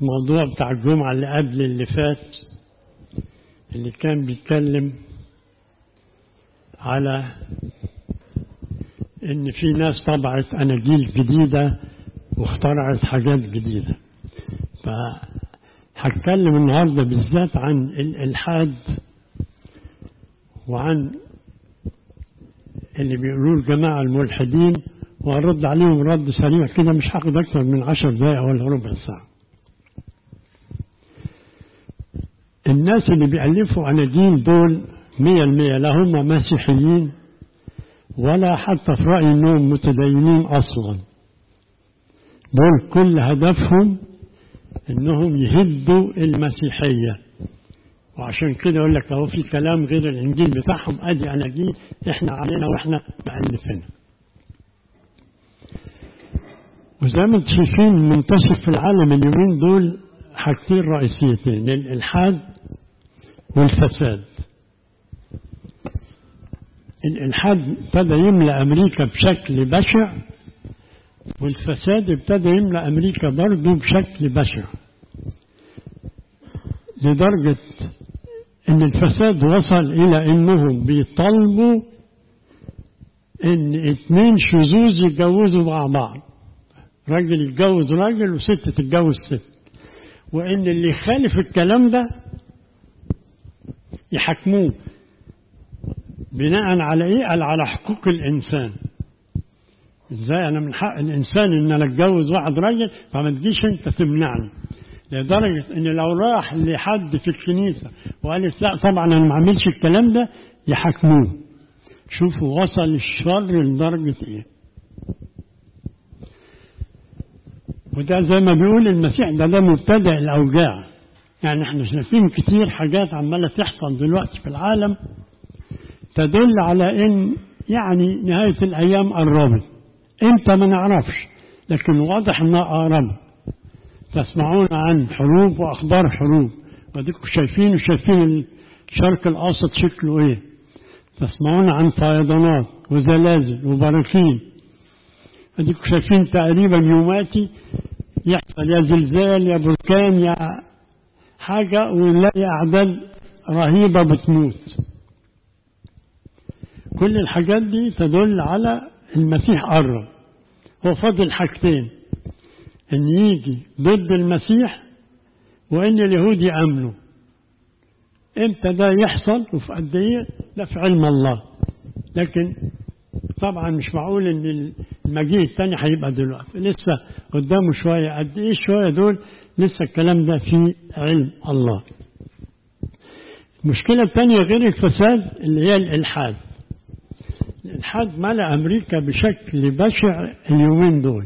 الموضوع بتاع الجمعة اللي قبل اللي فات اللي كان بيتكلم على ان في ناس طبعت اناجيل جديدة واخترعت حاجات جديدة فهتكلم النهاردة بالذات عن الالحاد وعن اللي بيقولوه الجماعة الملحدين وهرد عليهم رد سريع كده مش هاخد أكتر من عشر دقايق ولا ربع ساعة. الناس اللي بيألفوا أناجيل دول مية المية لا هم مسيحيين ولا حتى في رأيي إنهم متدينين أصلا. دول كل هدفهم إنهم يهدوا المسيحية. وعشان كده يقول لك اهو في كلام غير الانجيل بتاعهم ادي اناجيل احنا علينا واحنا مألفينها. وزي ما انتم شايفين منتشر في العالم اليومين دول حاجتين رئيسيتين الالحاد والفساد. الالحاد ابتدى يملى امريكا بشكل بشع والفساد ابتدى يملى امريكا برضه بشكل بشع. لدرجه ان الفساد وصل الى انهم بيطالبوا ان اتنين شذوذ يتجوزوا مع بعض راجل يتجوز راجل وست تتجوز ست وان اللي يخالف الكلام ده يحاكموه بناء على ايه قال على حقوق الانسان ازاي انا من حق الانسان ان انا اتجوز واحد راجل فما تجيش انت تمنعني لدرجة إن لو راح لحد في الكنيسة وقال لا طبعا أنا ما عملش الكلام ده يحاكموه. شوفوا وصل الشر لدرجة إيه. وده زي ما بيقول المسيح ده ده مبتدأ الأوجاع. يعني احنا شايفين كتير حاجات عمالة تحصل دلوقتي في العالم تدل على إن يعني نهاية الأيام قربت. إمتى ما نعرفش لكن واضح إنها قربت. تسمعون عن حروب واخبار حروب وديكم شايفين وشايفين الشرق الاوسط شكله ايه تسمعون عن فيضانات وزلازل وبراكين اديكم شايفين تقريبا يوماتي يحصل يا زلزال يا بركان يا حاجة ونلاقي أعداد رهيبة بتموت كل الحاجات دي تدل على المسيح قرب هو فاضل حاجتين ان يجي ضد المسيح وان اليهود يامنوا امتى ده يحصل وفي قد ايه ده في علم الله لكن طبعا مش معقول ان المجيء الثاني هيبقى دلوقتي لسه قدامه شويه قد ايه شويه دول لسه الكلام ده في علم الله المشكله الثانيه غير الفساد اللي هي الالحاد الالحاد ملا امريكا بشكل بشع اليومين دول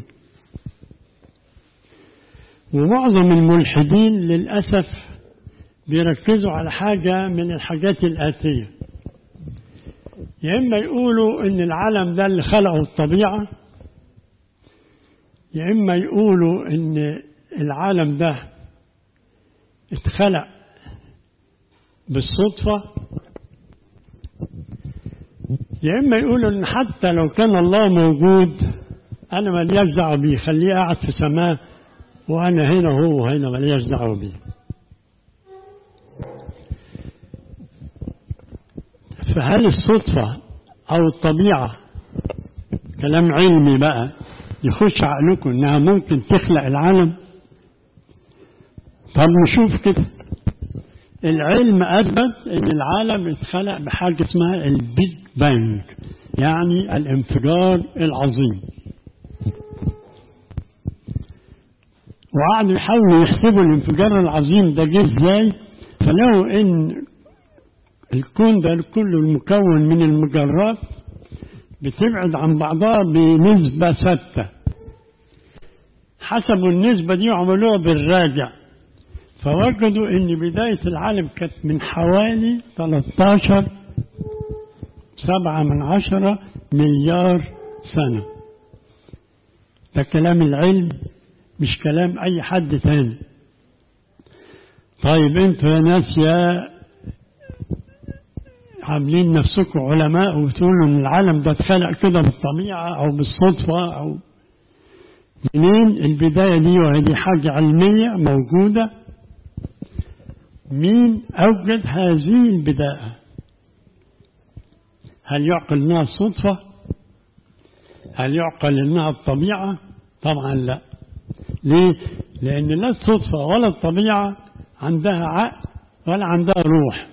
ومعظم الملحدين للأسف بيركزوا على حاجة من الحاجات الآتية يا إما يقولوا إن العالم ده اللي خلقه الطبيعة يا إما يقولوا إن العالم ده اتخلق بالصدفة يا إما يقولوا إن حتى لو كان الله موجود أنا ملياش دعوة بيه خليه قاعد في سماه وأنا هنا هو هنا ملياش دعوة بيه فهل الصدفة أو الطبيعة كلام علمي بقى يخش عقلكم إنها ممكن تخلق العالم طب نشوف كده العلم أثبت إن العالم اتخلق بحاجة اسمها البيج بانج يعني الانفجار العظيم وقعدوا يحاولوا يحسبوا الانفجار العظيم ده جه ازاي فلقوا ان الكون ده كله المكون من المجرات بتبعد عن بعضها بنسبة ثابتة حسبوا النسبة دي وعملوها بالراجع فوجدوا ان بداية العالم كانت من حوالي 13 سبعة من عشرة مليار سنة ده كلام العلم مش كلام أي حد تاني طيب انتوا يا ناس يا عاملين نفسكم علماء وتقولوا ان العالم ده اتخلق كده بالطبيعة او بالصدفة او منين البداية دي وهذه حاجة علمية موجودة مين أوجد هذه البداية هل يعقل انها الصدفة هل يعقل انها الطبيعة طبعا لا ليه لان لا الصدفة ولا الطبيعة عندها عقل ولا عندها روح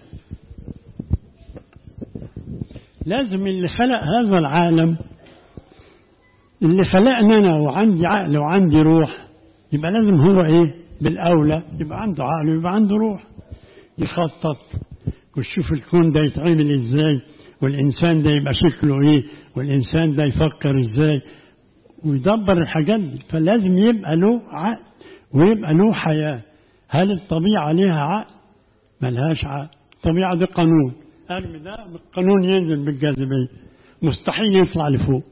لازم اللي خلق هذا العالم اللي خلقنا انا وعندي عقل وعندي روح يبقى لازم هو ايه بالاولى يبقى عنده عقل ويبقى عنده روح يخطط ويشوف الكون ده يتعمل ازاي والإنسان ده يبقى شكله إيه والإنسان ده يفكر إزاي ويدبر الحاجات دي فلازم يبقى له عقل ويبقى له حياة هل الطبيعة ليها عقل ملهاش عقل الطبيعة دي قانون ارمي ده القانون ينزل بالجاذبية مستحيل يطلع لفوق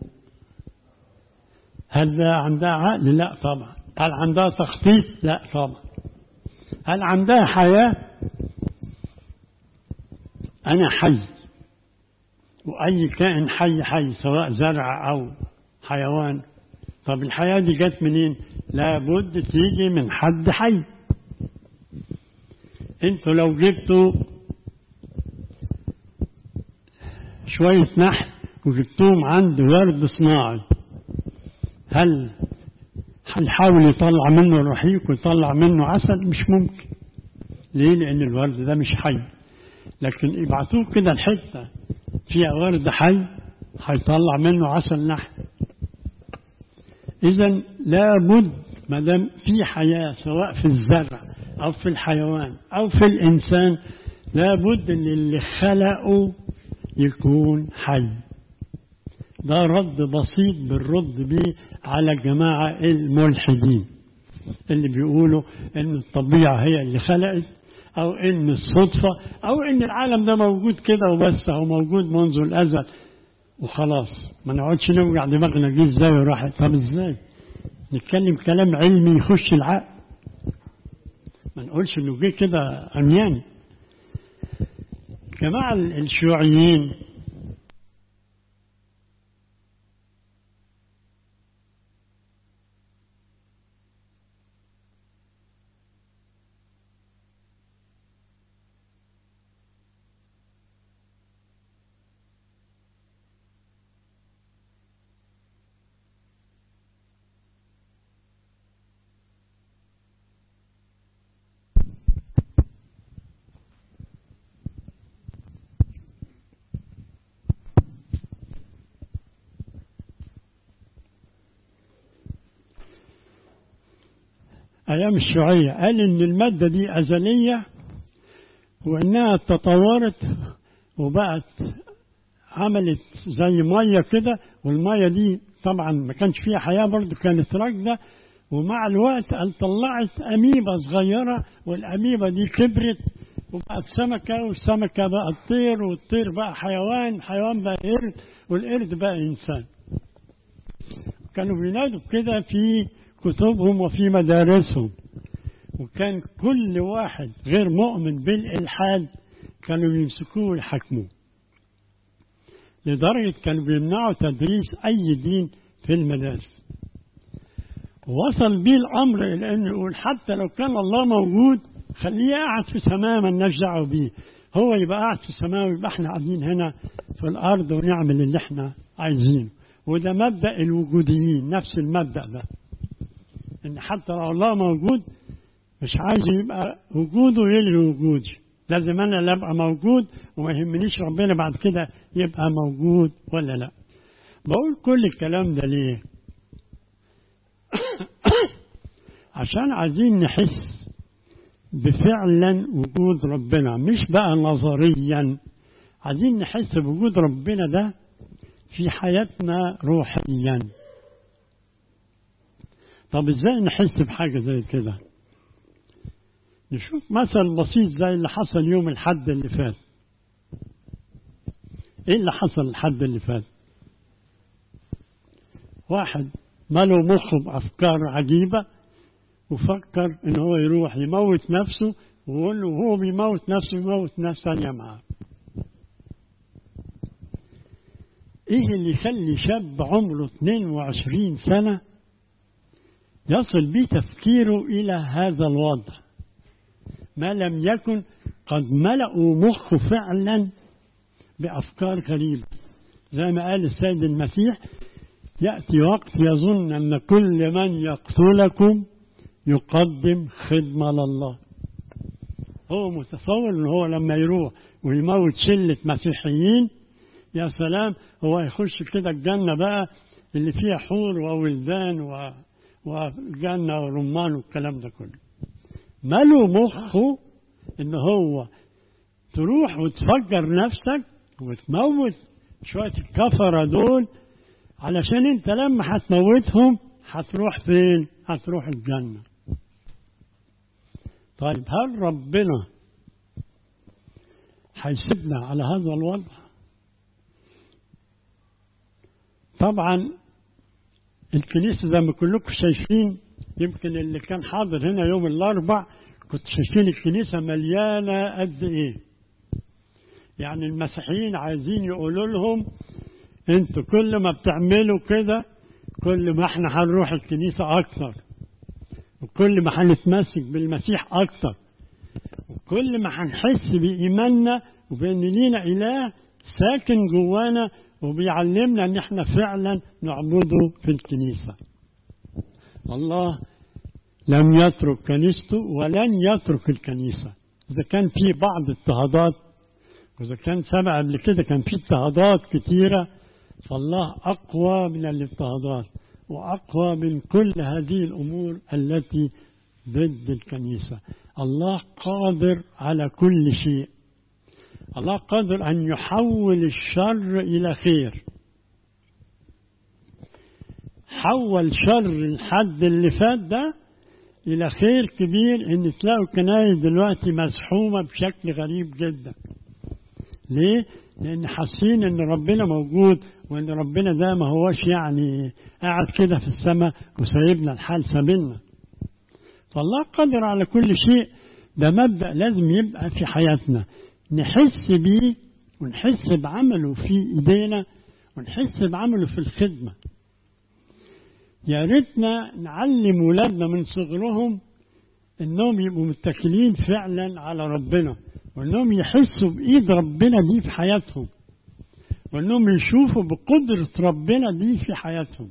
هل ده عندها عقل لا طبعا هل عندها تخطيط لا طبعا هل عندها حياة أنا حي وأي كائن حي حي سواء زرع أو حيوان طب الحياة دي جت منين لابد تيجي من حد حي انتوا لو جبتوا شوية نحل وجبتوهم عند ورد صناعي هل هيحاول يطلع منه الرحيق ويطلع منه عسل مش ممكن ليه لأن الورد ده مش حي لكن يبعتوه كده الحتة فيها ورد حي هيطلع منه عسل نحل إذا لابد ما دام في حياة سواء في الزرع أو في الحيوان أو في الإنسان لابد إن اللي خلقه يكون حي ده رد بسيط بالرد به على جماعة الملحدين اللي بيقولوا إن الطبيعة هي اللي خلقت أو إن الصدفة أو إن العالم ده موجود كده وبس أو موجود منذ الأزل وخلاص ما نقعدش نوجع دماغنا دي ازاي وراح طب ازاي نتكلم كلام علمي يخش العقل ما نقولش انه جه كده عمياني جماعة الشيوعيين أيام الشيوعية قال إن المادة دي أزلية وإنها تطورت وبقت عملت زي مية كده والمية دي طبعا ما كانش فيها حياة برضه كانت راكدة ومع الوقت قال طلعت أميبا صغيرة والأميبا دي كبرت وبقت سمكة والسمكة بقت طير والطير بقى حيوان حيوان بقى قرد والقرد بقى إنسان كانوا بينادوا كده في كتبهم وفي مدارسهم وكان كل واحد غير مؤمن بالإلحاد كانوا يمسكوه ويحكموه لدرجة كانوا بيمنعوا تدريس أي دين في المدارس وصل بيه الأمر إلى أنه يقول حتى لو كان الله موجود خليه قاعد في سماء ما دعوه بيه هو يبقى قاعد في السماء ويبقى احنا قاعدين هنا في الأرض ونعمل اللي احنا عايزينه وده مبدأ الوجوديين نفس المبدأ ده ان حتى لو الله موجود مش عايز يبقى وجوده يلغي وجودي لازم انا اللي ابقى موجود وما يهمنيش ربنا بعد كده يبقى موجود ولا لا بقول كل الكلام ده ليه عشان عايزين نحس بفعلا وجود ربنا مش بقى نظريا عايزين نحس بوجود ربنا ده في حياتنا روحيا طب ازاي نحس بحاجة زي كده نشوف مثل بسيط زي اللي حصل يوم الحد اللي فات ايه اللي حصل الحد اللي فات واحد ماله مخه بأفكار عجيبة وفكر ان هو يروح يموت نفسه ويقول له هو بيموت نفسه يموت ناس ثانية معاه ايه اللي يخلي شاب عمره 22 سنة يصل بي تفكيره إلى هذا الوضع ما لم يكن قد ملأوا مخه فعلا بأفكار غريبة زي ما قال السيد المسيح يأتي وقت يظن أن كل من يقتلكم يقدم خدمة لله هو متصور أنه هو لما يروح ويموت شلة مسيحيين يا سلام هو يخش كده الجنة بقى اللي فيها حور وولدان و... وجنة ورمان والكلام ده كله ماله مخه ان هو تروح وتفجر نفسك وتموت شوية الكفرة دول علشان انت لما هتموتهم هتروح فين هتروح الجنة طيب هل ربنا هيسيبنا على هذا الوضع طبعا الكنيسة زي ما كلكم شايفين يمكن اللي كان حاضر هنا يوم الأربع كنت شايفين الكنيسة مليانة قد إيه يعني المسيحيين عايزين يقولوا لهم انتوا كل ما بتعملوا كده كل ما احنا هنروح الكنيسة أكثر وكل ما هنتمسك بالمسيح أكثر وكل ما هنحس بإيماننا وبأن لينا إله ساكن جوانا وبيعلمنا ان احنا فعلا نعبده في الكنيسة الله لم يترك كنيسته ولن يترك الكنيسة إذا كان في بعض اضطهادات وإذا كان سبق قبل كده كان في اضطهادات كتيرة فالله أقوى من الاضطهادات وأقوى من كل هذه الأمور التي ضد الكنيسة الله قادر على كل شيء الله قادر أن يحول الشر إلى خير حول شر الحد اللي فات ده إلى خير كبير إن تلاقوا الكنائس دلوقتي مزحومة بشكل غريب جدا ليه؟ لأن حاسين إن ربنا موجود وإن ربنا ده ما هوش يعني قاعد كده في السماء وسايبنا الحال سابنا فالله قادر على كل شيء ده مبدأ لازم يبقى في حياتنا نحس بيه ونحس بعمله في ايدينا ونحس بعمله في الخدمة يا ريتنا نعلم ولادنا من صغرهم انهم يبقوا متكلين فعلا على ربنا وانهم يحسوا بايد ربنا دي في حياتهم وانهم يشوفوا بقدرة ربنا دي في حياتهم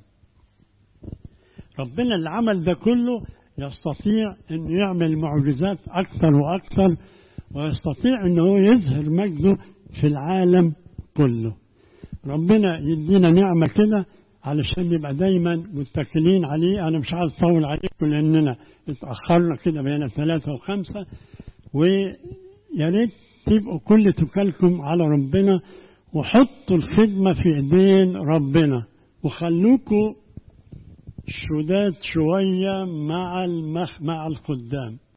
ربنا اللي عمل ده كله يستطيع انه يعمل معجزات اكثر واكثر ويستطيع انه يظهر مجده في العالم كله ربنا يدينا نعمة كده علشان نبقى دايما متكلين عليه انا مش عايز اطول عليكم لاننا اتاخرنا كده بين ثلاثة وخمسة ويا ريت تبقوا كل توكلكم على ربنا وحطوا الخدمة في ايدين ربنا وخلوكوا شداد شوية مع المخ مع الخدام